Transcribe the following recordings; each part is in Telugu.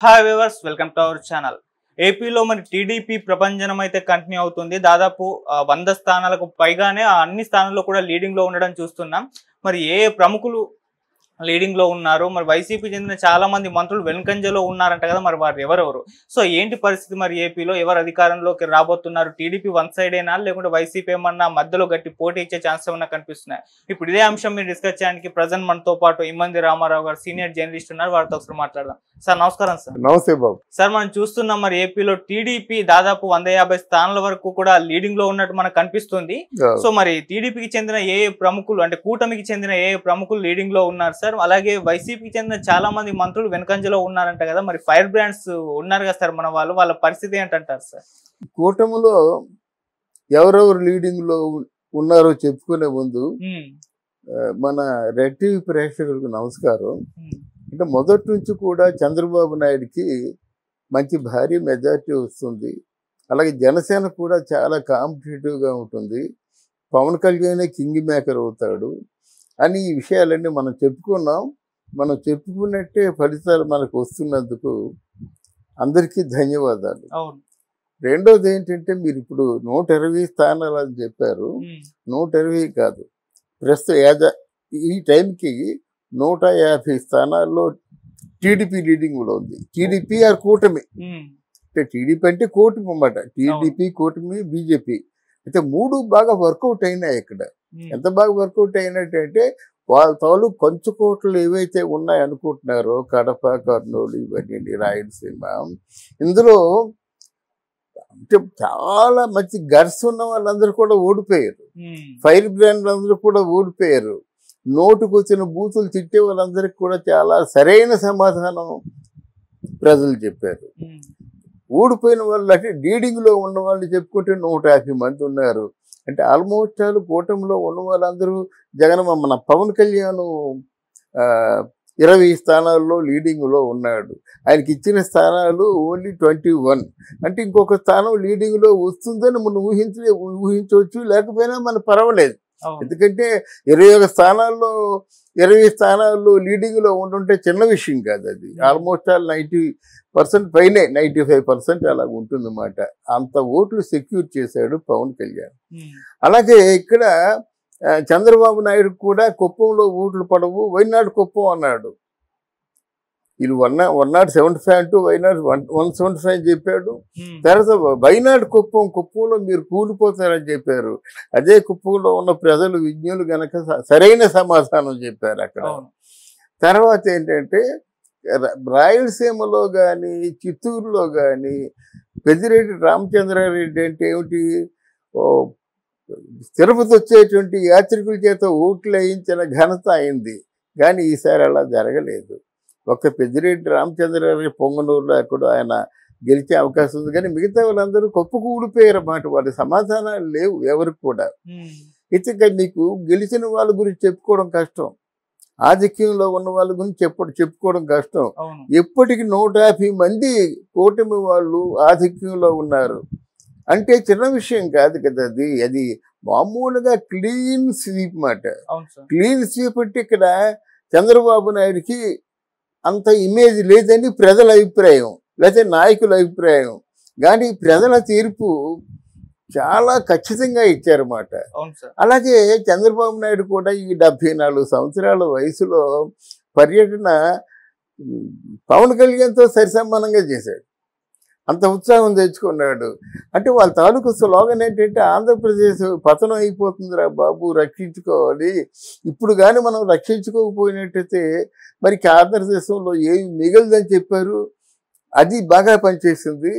Hi viewers welcome to our channel ఏపీలో మరి టీడీపీ ప్రపంచనం అయితే కంటిన్యూ అవుతుంది దాదాపు ఆ, వంద స్థానాలకు పైగానే ఆ అన్ని స్థానాల్లో కూడా లీడింగ్ లో ఉండడం చూస్తున్నాం మరి ఏ ఏ ప్రముఖులు లీడింగ్ లో ఉన్నారు మరి వైసీపీ చెందిన చాలా మంది మంత్రులు వెనుకంజలో ఉన్నారంట కదా మరి వారు ఎవరెవరు సో ఏంటి పరిస్థితి మరి ఏపీలో ఎవరు అధికారంలోకి రాబోతున్నారు టీడీపీ వన్ సైడ్ అయినా లేకుంటే వైసీపీ ఏమన్నా మధ్యలో గట్టి పోటీ ఇచ్చే ఛాన్స్ ఏమన్నా కనిపిస్తున్నాయి ఇప్పుడు ఇదే అంశం మీరు డిస్కస్ చేయడానికి ప్రజెంట్ మనతో పాటు ఇమ్మంది రామారావు గారు సీనియర్ జర్నలిస్ట్ ఉన్నారు వారితో ఒకసారి మాట్లాడదాం సార్ నమస్కారం సార్ నమస్తే బాబు సార్ మనం చూస్తున్నాం మరి ఏపీలో టీడీపీ దాదాపు వంద యాభై స్థానాల వరకు కూడా లీడింగ్ లో ఉన్నట్టు మనకు కనిపిస్తుంది సో మరి టీడీపీకి చెందిన ఏ ఏ ప్రముఖులు అంటే కూటమికి చెందిన ఏ ఏ ప్రముఖులు లీడింగ్ లో ఉన్నారు సార్ అలాగే వైసీపీకి చెందిన చాలా మంది మంత్రులు వెనకంజలో ఉన్నారంట కదా మరి ఫైర్ బ్రాండ్స్ ఉన్నారు కదా సార్ మన వాళ్ళు వాళ్ళ పరిస్థితి ఏంటంటారు సార్ కూటమిలో ఎవరెవరు లీడింగ్ లో ఉ- ఉన్నారో చెప్పుకునే ముందు ఉమ్, ఆ, మన రెడ్ టీవీ ప్రేక్షకులకు నమస్కారం ఉమ్, అంటే మొదటి నుంచి కూడా చంద్రబాబు నాయుడుకి మంచి భారీ మెజార్టీ వస్తుంది అలాగే జనసేన కూడా చాలా కాంపిటేటివ్ గా ఉంటుంది పవన్ కళ్యాణ్ కింగ్ మేకర్ అవుతాడు అని ఈ విషయాలన్నీ మనం చెప్పుకున్నాం మనం చెప్పుకున్నట్టే ఫలితాలు మనకు వస్తున్నందుకు అందరికీ ధన్యవాదాలు అవును రెండోది ఏంటంటే మీరు ఇప్పుడు నూట ఇరవై స్థానాలు అని చెప్పారు ఉమ్, నూట ఇరవై కాదు ప్రస్తుతం యాజ ఈ టైంకి నూట యాభై స్థానాల్లో టీడీపీ లీడింగ్లో ఉంది టీడీపీ ఆర్ కూటమి ఉమ్, అంటే టీడీపీ అంటే కూటమి అన్నమాట టీడీపీ కూటమి బీజేపీ అయితే మూడు బాగా వర్కౌట్ అయినాయి ఇక్కడ ఉమ్, ఎంత బాగా వర్కౌట్ అయినట్టంటే వాళ్ళ తాలూకు కంచుకోట్లు ఏవైతే ఉన్నాయి అనుకుంటున్నారో కడప కర్నూలు ఇవన్నీ రాయలసీమ ఇందులో అంటే చాలా మంచి గర్స్ ఉన్న వాళ్ళందరూ కూడా ఓడిపోయారు ఉమ్, ఫైర్ బ్రాండ్ అందరూ కూడా ఓడిపోయారు నోటుకు వచ్చిన బూతులు తిట్టే వాళ్ళందరికీ కూడా చాలా సరైన సమాధానం ప్రజలు చెప్పారు ఉమ్, ఓడిపోయిన వాళ్ళు అంటే లీడింగ్లో ఉన్న వాళ్ళు చెప్పుకుంటే నూట యాభై మంది ఉన్నారు అంటే ఆల్మోస్ట్ ఆల్ కూటమిలో ఉన్న వాళ్ళందరూ జగన్ మన పవన్ కళ్యాణ్ ఆ, ఇరవై స్థానాల్లో లీడింగ్లో ఉన్నాడు ఆయనకి ఇచ్చిన స్థానాలు ఓన్లీ ట్వంటీ వన్ అంటే ఇంకొక స్థానం లీడింగ్లో వస్తుందని మనం ఊహించలే ఊహించవచ్చు లేకపోయినా మన పర్వాలేదు అవును ఎందుకంటే ఇరవై ఒక స్థానాల్లో ఇరవై స్థానాల్లో లీడింగ్లో ఉంటుంటే చిన్న విషయం కాదు అది ఆల్మోస్ట్ ఆల్ నైంటీ పర్సెంట్ పైనే నైంటీ ఫైవ్ పర్సెంట్ అలా ఉంటుందన్నమాట అంత ఓట్లు సెక్యూర్ చేశాడు పవన్ కళ్యాణ్ ఉమ్, అలాగే ఇక్కడ ఆ, చంద్రబాబు నాయుడు కూడా కుప్పంలో ఓట్లు పడవు వైనాడు కుప్పం అన్నాడు వీళ్ళు one one not seventy five అంటూ Wayanad one one seventy five అని చెప్పాడు ఉమ్, తర్వాత వైనాడు కుప్పం కుప్పంలో మీరు కూలిపోతారని చెప్పారు అదే కుప్పంలో ఉన్న ప్రజలు విజ్ఞులు గనక స- సరైన సమాధానం చెప్పారు అక్కడ అవును తర్వాత ఏంటంటే ర- రాయలసీమలో కానీ చిత్తూరులో కానీ పెద్దిరెడ్డి రామచంద్రారెడ్డి అంటే ఏమిటి ఓ తిరుపతి వచ్చేటువంటి యాత్రికుల చేత ఓట్లు వేయించిన ఘనత అయింది కానీ ఈసారి అలా జరగలేదు ఒక్క పెద్దిరెడ్డి రామచంద్రారెడ్డి పొంగనూరులో ఎక్కడో ఆయన గెలిచే అవకాశం ఉంది కానీ మిగతా వాళ్ళందరూ కొప్పుకు ఊడిపోయారు అన్నమాట వాళ్ళ సమాధానాలు లేవు ఎవరికి కూడా ఉమ్, ఇక నీకు గెలిచిన వాళ్ళ గురించి చెప్పుకోవడం కష్టం ఆధిక్యంలో ఉన్న వాళ్ళ గురించి చెప్ప చెప్పుకోవడం కష్టం అవును ఎప్పటికి నూట యాభై మంది కూటమి వాళ్ళు ఆధిక్యంలో ఉన్నారు అంటే చిన్న విషయం కాదు కదా అది అది మామూలుగా క్లీన్ స్వీప్ మాట అవును సార్ క్లీన్ స్వీప్ అంటే ఇక్కడ చంద్రబాబు నాయుడికి అంత ఇమేజ్ లేదని ప్రజల అభిప్రాయం లేకపోతే నాయకుల అభిప్రాయం కానీ ప్రజల తీర్పు చాలా ఖచ్చితంగా ఇచ్చారన్నమాట అవును సార్ అలాగే చంద్రబాబు నాయుడు కూడా ఈ డెబ్బై నాలుగు సంవత్సరాల వయసులో పర్యటన ఉమ్, పవన్ కళ్యాణ్తో సరిసమానంగా చేశాడు అంత ఉత్సాహం తెచ్చుకున్నాడు అంటే వాళ్ళ తాలూకు స్లోగన్ ఏంటంటే ఆంధ్రప్రదేశ్ పతనం అయిపోతుందిరా బాబు రక్షించుకోవాలి ఇప్పుడు కానీ మనం రక్షించుకోకపోయినట్టయితే మరి ఆంధ్రదేశంలో ఏమి మిగలదని చెప్పారు అది బాగా పనిచేసింది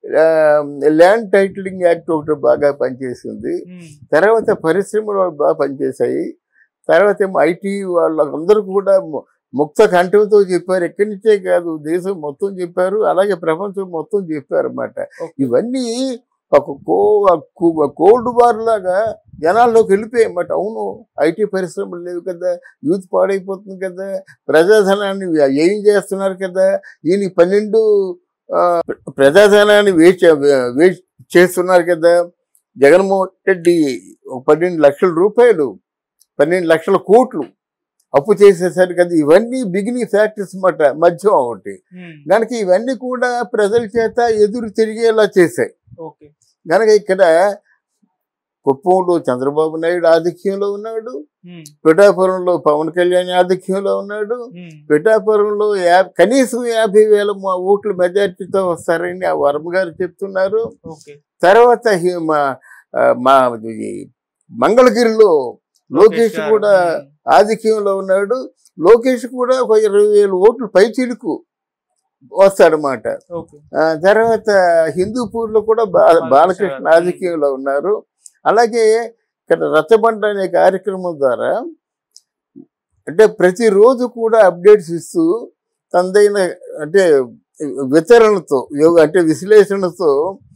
ల్యాండ్ టైటిలింగ్ యాక్ట్ ఒకటి బాగా పనిచేసింది ఉమ్, తర్వాత పరిశ్రమలు వాళ్ళు బాగా పనిచేశాయి తర్వాత ఏమో ఐటీ వాళ్ళందరూ కూడా ము- ముక్త కంఠంతో చెప్పారు ఎక్కడి నుంచే కాదు దేశం మొత్తం చెప్పారు అలాగే ప్రపంచం మొత్తం చెప్పారు అన్నమాట Okay. ఇవన్నీ ఒక కో కు- కోల్డ్ వార్ లాగా జనాల్లోకి వెళ్ళిపోయాయి అన్నమాట అవును ఐటీ పరిశ్రమలు లేవు కదా యూత్ పాడైపోతుంది కదా ప్రజాధనాన్ని ఏం చేస్తున్నారు కదా ఈయన పన్నెండు ఆ, ప్రజాధనాన్ని వేస్ట్ వేస్ట్ చేస్తున్నారు కదా జగన్మోహన్ రెడ్డి ఒక పన్నెండు లక్షల రూపాయలు పన్నెండు లక్షల కోట్లు అప్పు చేసేసరికి అది ఇవన్నీ బిగినింగ్ ఫ్యాక్టర్స్ మాట మధ్యం ఒకటి ఉమ్, కనుక ఇవన్నీ కూడా ప్రజల చేత ఎదురు తిరిగేలా చేశాయి ఓకే కనుక ఇక్కడ కుప్పంలో చంద్రబాబు నాయుడు ఆధిక్యంలో ఉన్నాడు ఉమ్, పిఠాపురంలో పవన్ కళ్యాణ్ ఆధిక్యంలో ఉన్నాడు ఉమ్, పిఠాపురంలో యా కనీసం యాభై వేల మా ఓట్ల మెజార్టీతో వస్తారని ఆ వర్మ గారు చెప్తున్నారు ఓకే తర్వాత హి- మా ఆ, మా ఈ మంగళగిరిలో లోకేష్ గారు, కూడా ఉమ్, ఆధిక్యంలో ఉన్నాడు లోకేష్ కూడా ఒక ఇరవై వేలు ఓట్లు పైచిలుకు వస్తాడనమాట ఓకే ఆ, తర్వాత హిందూపూర్లో కూడా బా- బాలకృష్ణ బాలకృష్ణ గారు. ఆధిక్యంలో ఉన్నారు అలాగే ఇక్కడ రచ్చబండ అనే కార్యక్రమం ద్వారా అంటే ప్రతిరోజు కూడా అప్డేట్స్ ఇస్తూ తనదైన అంటే వితరణతో యోగ అంటే విశ్లేషణతో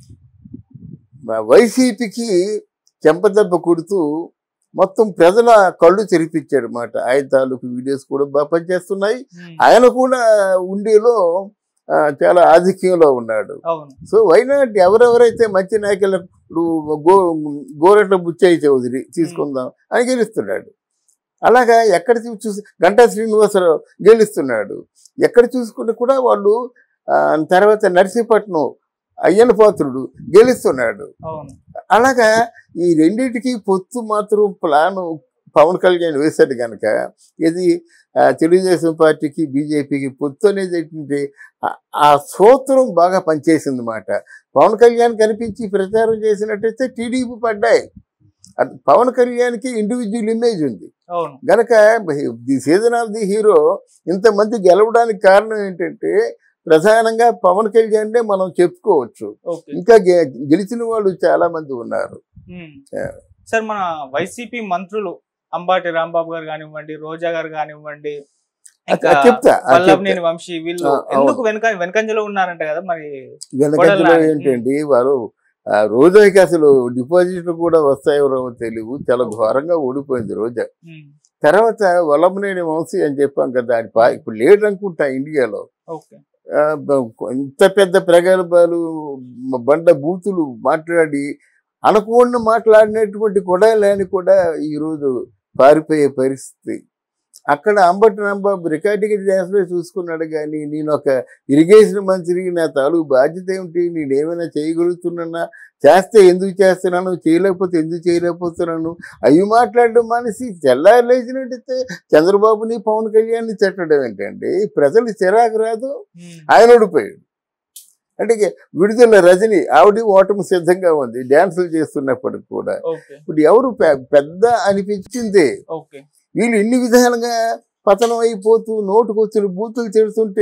వైసీపీకి చెంపదెబ్బ కొడుతూ మొత్తం ప్రజల కళ్ళు తెరిపించాడు అనమాట ఆయన తాలూకు వీడియోస్ కూడా బాగా పనిచేస్తున్నాయి ఉమ్, ఆయన కూడా ఉండిలో ఆ, చాలా ఆధిక్యంలో ఉన్నాడు అవును సో వైనాట్ ఎవరెవరైతే మంచి నాయకులు ఇప్పుడు గో గోరెట్ల బుచ్చయ్య చౌదరి తీసుకుందాం అని గెలుస్తున్నాడు అలాగా ఎక్కడ చూ- చూసి గంటా శ్రీనివాసరావు గెలుస్తున్నాడు ఎక్కడ చూసుకుంటే కూడా వాళ్ళు ఆ, తర్వాత నర్సీపట్నం అయ్యన పాత్రుడు గెలుస్తున్నాడు అవును అలాగా ఈ రెండింటికి పొత్తు మాత్రం ప్లాను పవన్ కళ్యాణ్ వేశాడు కనుక ఇది ఆ, తెలుగుదేశం పార్టీకి బీజేపీకి పొత్తు అనేది ఏంటంటే ఆ- ఆ సూత్రం బాగా పనిచేసింది అన్నమాట పవన్ కళ్యాణ్ కనిపించి ప్రచారం చేసినట్టయితే టీడీపీ పడ్డాయి అది పవన్ కళ్యాణ్కి ఇండివిజువల్ ఇమేజ్ ఉంది అవును గనక the season of the hero ఇంతమంది గెలవడానికి కారణం ఏంటంటే ప్రధానంగా పవన్ కళ్యాణ్నే మనం చెప్పుకోవచ్చు ఓకే ఇంకా గె- గెలిచిన వాళ్ళు చాలా మంది ఉన్నారు ఉమ్. Yeah. సార్ మన వైసీపీ మంత్రులు అంబాటి రాంబాబు గారు కానివ్వండి రోజా గారు కానివ్వండి ఇంకా అది చెప్తా అది చెప్తా. వల్లభనేని వంశీ వీళ్ళు ఆ, అవును. ఎందుకు వెనక వెనకంజలో ఉన్నారంట కదా మరి వెనకంజలో కొడాలి. ఏంటండి వారు ఆ రోజాకి అసలు డిపాజిట్లు కూడా వస్తాయో రావో తెలియవు చాలా ఘోరంగా ఓడిపోయింది రోజా ఉమ్, తర్వాత వల్లభనేని వంశీ అని చెప్పాం కదా అది పా- ఇప్పుడు లేడు అనుకుంటా ఇండియాలో ఓకే ఆ, బ- ఇంత పెద్ద ప్రగల్భాలు మ- బండ బూతులు మాట్లాడి అనుకోని మాట్లాడినటువంటి కొడాలని కూడా ఈరోజు పారిపోయే పరిస్థితి అక్కడ అంబటి రాంబాబు రికార్డింగ్ డ్యాన్స్లో చూసుకున్నాడు కానీ నేను ఒక ఇరిగేషన్ మంత్రి నా తాలూకు బాధ్యత ఏమిటి నేను ఏమైనా చేయగలుగుతున్నానా చేస్తే ఎందుకు చేస్తున్నాను చేయలేకపోతే ఎందుకు చేయలేకపోతున్నాను అవి మాట్లాడడం మానేసి తెల్లారు లేచినట్టయితే చంద్రబాబుని పవన్ కళ్యాణ్ని తిట్టడం ఏంటండి ప్రజలు చిరాకు రాదు ఉమ్, ఆయన ఓడిపోయాడు అంటే ఇక విడుదల రజని ఆవిడ ఓటమి సిద్ధంగా ఉంది డ్యాన్సులు చేస్తున్నప్పటికి కూడా ఓకే ఇప్పుడు ఎవరు పె- పెద్ద అనిపించింది ఓకే వీళ్ళు ఇన్ని విధాలుగా పతనం అయిపోతూ నోటుకొచ్చిన బూతులు తిడుతుంటే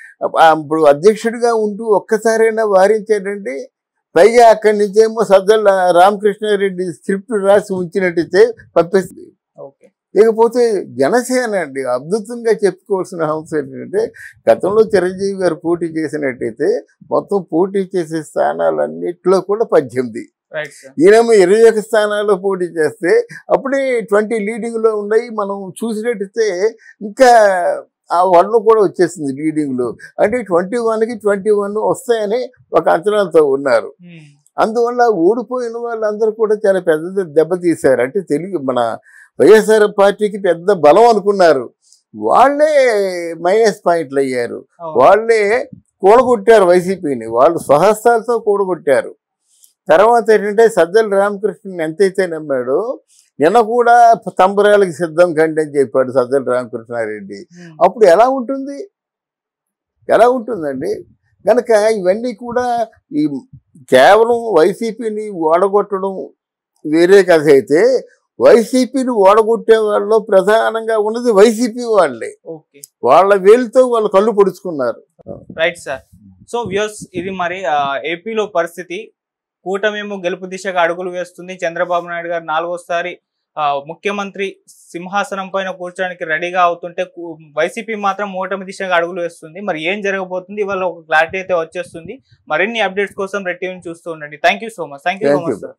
ఆ ఇప్పుడు అధ్యక్షుడిగా ఉంటూ ఒక్కసారైనా వారించాడండి పైగా అక్కడి నుంచేమో సజ్జల రామకృష్ణారెడ్డి స్క్రిప్ట్ రాసి ఉంచినట్టయితే పంపిస్తుంది ఓకే ఇకపోతే జనసేన అండి అద్భుతంగా చెప్పుకోవాల్సిన అంశం ఏంటంటే గతంలో చిరంజీవి గారు పోటీ చేసినట్టయితే మొత్తం పోటీ చేసే స్థానాలన్నింటిలో కూడా పద్దెనిమిది రైట్ సార్ ఈయనేమో ఇరవై ఒక స్థానాల్లో పోటీ చేస్తే అప్పుడే ట్వంటీ లీడింగ్లో ఉన్నాయి మనం చూసినట్టయితే ఇంకా ఆ వన్ కూడా వచ్చేసింది లీడింగ్లో అంటే ట్వంటీ వన్కి ట్వంటీ వన్ వస్తాయని ఒక అంచనాతో ఉన్నారు ఉమ్, అందువల్ల ఓడిపోయిన వాళ్ళందరూ కూడా చాలా పెద్ద దెబ్బతీశారు అంటే తెలుగు మన వైఎస్ఆర్ పార్టీకి పెద్ద బలం అనుకున్నారు వాళ్ళే మైనస్ పాయింట్లు అయ్యారు అవును. వాళ్ళే కూడగొట్టారు వైసీపీని వాళ్ళు స్వహస్తాలతో కూడగొట్టారు తర్వాత ఏంటంటే సజ్జల రామకృష్ణన్ ఎంతైతే నమ్మాడో నిన్న కూడా తంబరాలకి సిద్ధం కండి అని చెప్పాడు సజ్జల రామకృష్ణారెడ్డి ఉమ్, అప్పుడు ఎలా ఉంటుంది ఎలా ఉంటుందండి కనుక ఇవన్నీ కూడా ఈ కేవలం వైసీపీని ఓడగొట్టడం వేరే కథ అయితే వైసీపీని ఓడగొట్టే వాళ్ళలో ప్రధానంగా ఉన్నది వైసీపీ వాళ్ళే ఓకే వాళ్ళ వేలుతో వాళ్ళు కళ్ళు పొడుచుకున్నారు రైట్ సార్ సో వ్యూస్ ఇది మరి ఆ, ఏపీలో పరిస్థితి కూటమేమో గెలుపు దిశగా అడుగులు వేస్తుంది చంద్రబాబు నాయుడు గారు నాలుగోసారి ఆ, ముఖ్యమంత్రి సింహాసనం పైన కూర్చోడానికి రెడీగా అవుతుంటే కు- వైసీపీ మాత్రం ఓటమి దిశగా అడుగులు వేస్తుంది మరి ఏం జరగబోతుంది ఇవాళ ఒక క్లారిటీ అయితే వచ్చేస్తుంది మరిన్ని అప్డేట్స్ కోసం రెడ్ టీవీని చూస్తూ ఉండండి thank you so much thank you so Thank you. Much sir